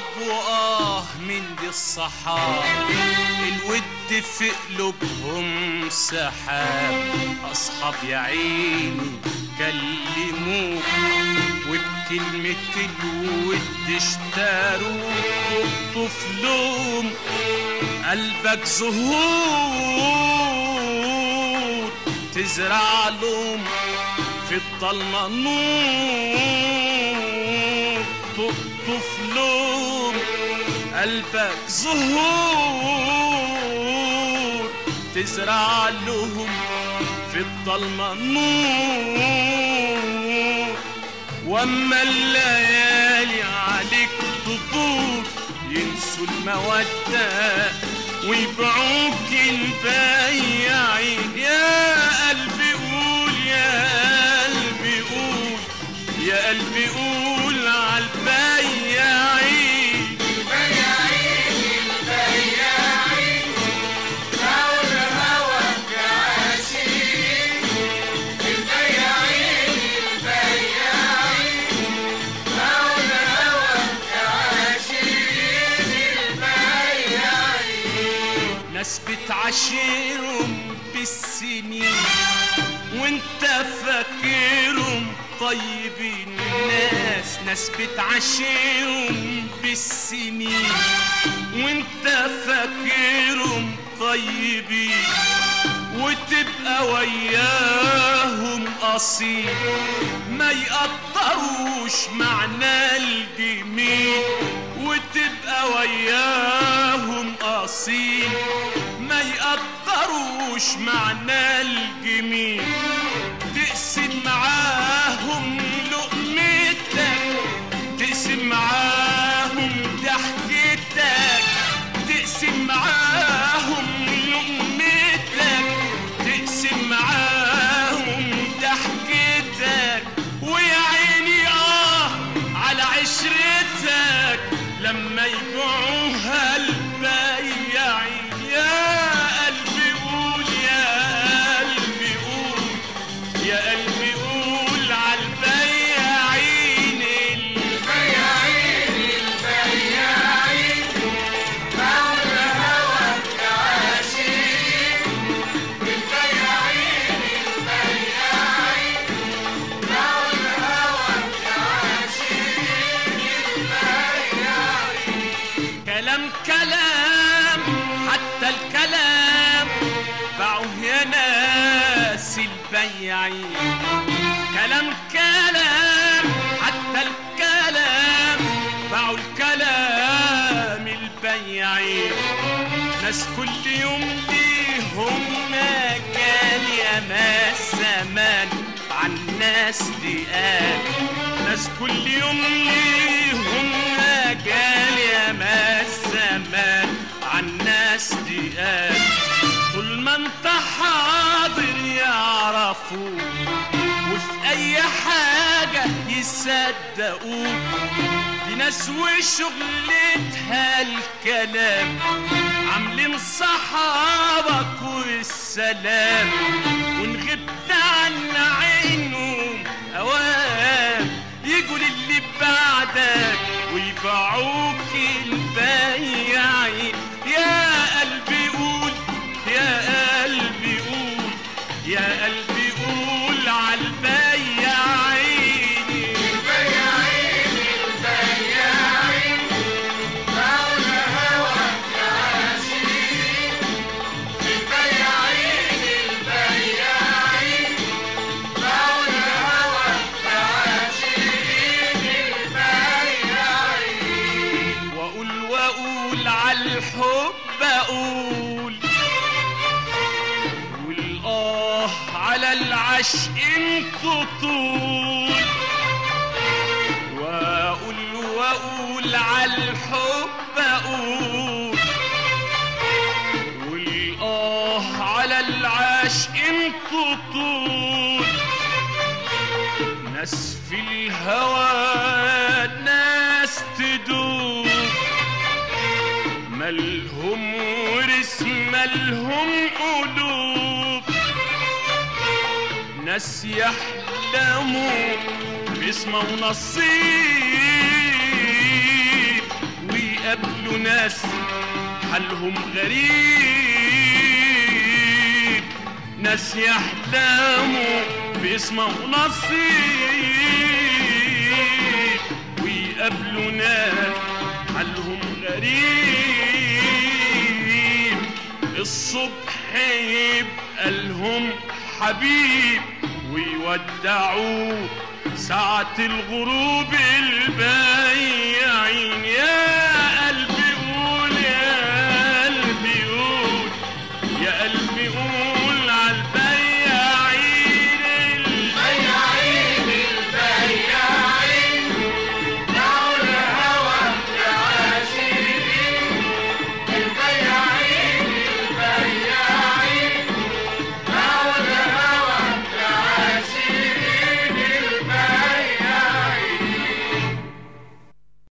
صحاب وآه من دي الصحاب الود في قلوبهم سحاب أصحاب يا عيني كلموك وبكلمة الود اشتروك طفلهم قلبك زهور تزرع لهم في الضلمة نور تقطف لهم قلبك زهور تزرع لهم في الضلمة نور واما الليالي عليك تطول ينسوا المودة ويبيعوك البياعين يا قلبي قول يا قلبي قول يا قلبي قول عالبياعين ناس بتعاشرهم بالسنين وانت فاكرهم طيبين ناس ناس بتعاشرهم بالسنين وانت فاكرهم طيبين وتبقى وياهم اصيل ما يقدروش معنى الجميل وتبقى وياهم اصيل ما يقدروش معنى الجميل تقسم معاهم لقمتك تقسم معاهم ضحكتك تقسم معاهم لقمتك تقسم معاهم ضحكتك ويا عيني اه على عشرتك لما يبيعوها البياعين يا قلبي قول يا قلبي قول يا قلبي قول عالبياعين كلام كلام حتى الكلام باعوه يا ناس البياعين كلام كلام حتى الكلام باعوا الكلام البياعين ناس كل يوم ليهم مجال يا ما الزمان عن ناس دي قال ناس كل يوم ليهم مجال يا ما الزمان عن ناس دي قال طول ما انت حاضر يعرفوك وفي اي حاجة يصدقوك دي ناس وشغلتها الكلام عاملين صحابك والسلام وان غبت عن عينهم اوام يجوا للي بعدك ويبيعوك البياعين يا قلبي قول يا قلبي قول يا قلبي قول عالبياعين واقول واقول عالحب اقول والاه على العشق انتو طول واقول واقول عالحب اقول والاه على العشق انتو طول ناس في الهوى ناس تدوب ملهم ورث ملهم قلوب ناس يحلموا باسمه ونصيب ويقابلوا ناس حالهم غريب ناس يحلموا باسمه نصيب ويقابلوا ناس حالهم غريب الصبح يبقى لهم حبيب ويودعوه ساعة الغروب البايعين يا قلبي قول يا قلبي قول يا قلبي قول